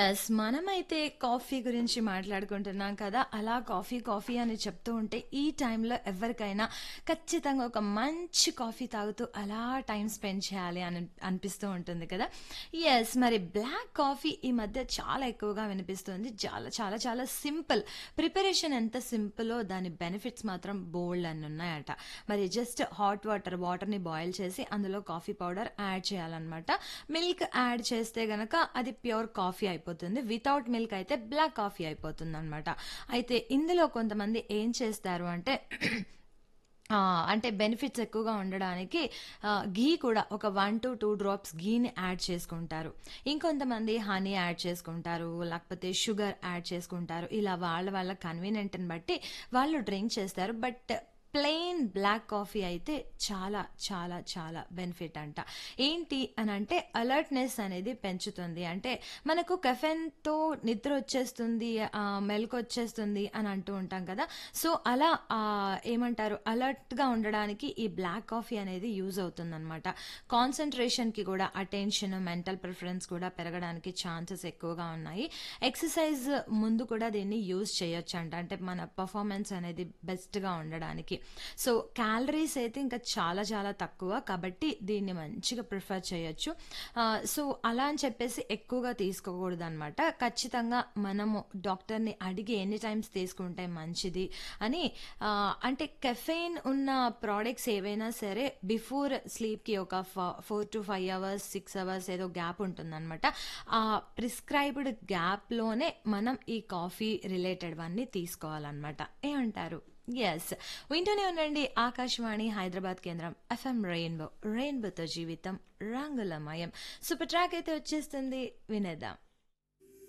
Yes. మనమైతే coffee గురించి మాట్లాడుకుంటున్నాం కదా! అలా కాఫీ, కాఫీ అని చెప్తూ ఉంటే ఈ టైంలో ఎవ్వరికైనా ఖచ్చితంగా ఒక మంచి కాఫీ తాగుతూ అలా టైం స్పెండ్ చేయాలి అని అనిపిస్తూ ఉంటుంది కదా! యెస్. మరి బ్లాక్ కాఫీ ఈ మధ్య చాలా ఎక్కువగా వినిపిస్తుంది. చాలా చాలా చాలా సింపుల్. ప్రిపరేషన్ ఎంత సింపులో దాని బెనిఫిట్స్ మాత్రం బోలెడన్ని ఉన్నాయట. మరి జస్ట్ హాట్ వాటర్ వాటర్‌ని బాయిల్ చేసి అందులో కాఫీ పౌడర్ యాడ్ చేయాలన్నమాట. మిల్క్ యాడ్ చేస్తే గనక అది ప్యూర్ కాఫీ అయిపోతుంది. వితౌట్ మిల్క్ అయితే బ్లాక్ కాఫీ అయిపోతుందన్నమాట. అయితే ఇందులో కొంతమంది ఏం చేస్తారు అంటే ఆ! అంటే బెనిఫిట్స్ ఎక్కువగా ఉండడానికి ఆహ్, ఘీ కూడా ఒక 1-2 డ్రాప్స్ ఘీని యాడ్ చేసుకుంటారు. ఇంకొంతమంది హనీ యాడ్ చేసుకుంటారు. లేకపోతే షుగర్ యాడ్ చేసుకుంటారు. ఇలా వాళ్ళ వాళ్ళ కన్వీనియంట్‌ని బట్టి వాళ్ళు డ్రింక్ చేస్తారు. బట్ ప్లెయిన్ బ్లాక్ కాఫీ అయితే చాలా చాలా చాలా బెనిఫిట్ అంట. ఏంటి అనంటే అలర్ట్‌నెస్ అనేది పెంచుతుంది. అంటే మనకు కెఫెన్‌తో నిద్ర వచ్చేస్తుంది, ఆహ్, మెలుకువొచ్చేస్తుంది అని అంటూ ఉంటాం కదా! సో, అలా ఆహ్, ఏమంటారు అలర్ట్‌గా ఉండడానికి ఈ బ్లాక్ కాఫీ అనేది యూజ్ అవుతుందన్నమాట. కాన్సంట్రేషన్‌కి కూడా అటెన్షన్, మెంటల్ ప్రిఫరెన్స్ కూడా పెరగడానికి ఛాన్సెస్ ఎక్కువగా ఉన్నాయి. ఎక్సర్సైజ్ ముందు కూడా దీన్ని యూజ్ చేయొచ్చంట. అంటే మన పర్ఫార్మెన్స్ అనేది బెస్ట్‌గా ఉండడానికి. సో, క్యాలరీస్ అయితే ఇంకా చాలా చాలా తక్కువ. కాబట్టి దీన్ని మంచిగా ప్రిఫర్ చేయొచ్చు. ఆహ్, సో, అలా అని చెప్పేసి ఎక్కువగా తీసుకోకూడదనమాట. ఖచ్చితంగా మనము డాక్టర్‌ని అడిగి ఎన్ని టైమ్స్ తీసుకుంటే మంచిది అని ఆహ్, అంటే కెఫెయిన్ ఉన్న ప్రొడక్ట్స్ ఏవైనా సరే బిఫోర్ స్లీప్‌కి ఒక ఫ 4-5 అవర్స్, 6 అవర్స్ ఏదో గ్యాప్ ఉంటుందనమాట. ఆ ప్రిస్క్రైబ్డ్ గ్యాప్‌లోనే మనం ఈ కాఫీ రిలేటెడ్‌వన్నీ తీసుకోవాలనమాట. ఏమంటారు? యెస్. వింటూనే ఉండండి ఆకాశవాణి హైదరాబాద్ కేంద్రం ఎఫ్ఎం రెయిన్బో. రెయిన్బోతో జీవితం రంగులమయం. సూపర్ ట్రాక్ అయితే వచ్చేస్తుంది వినేద్దాం.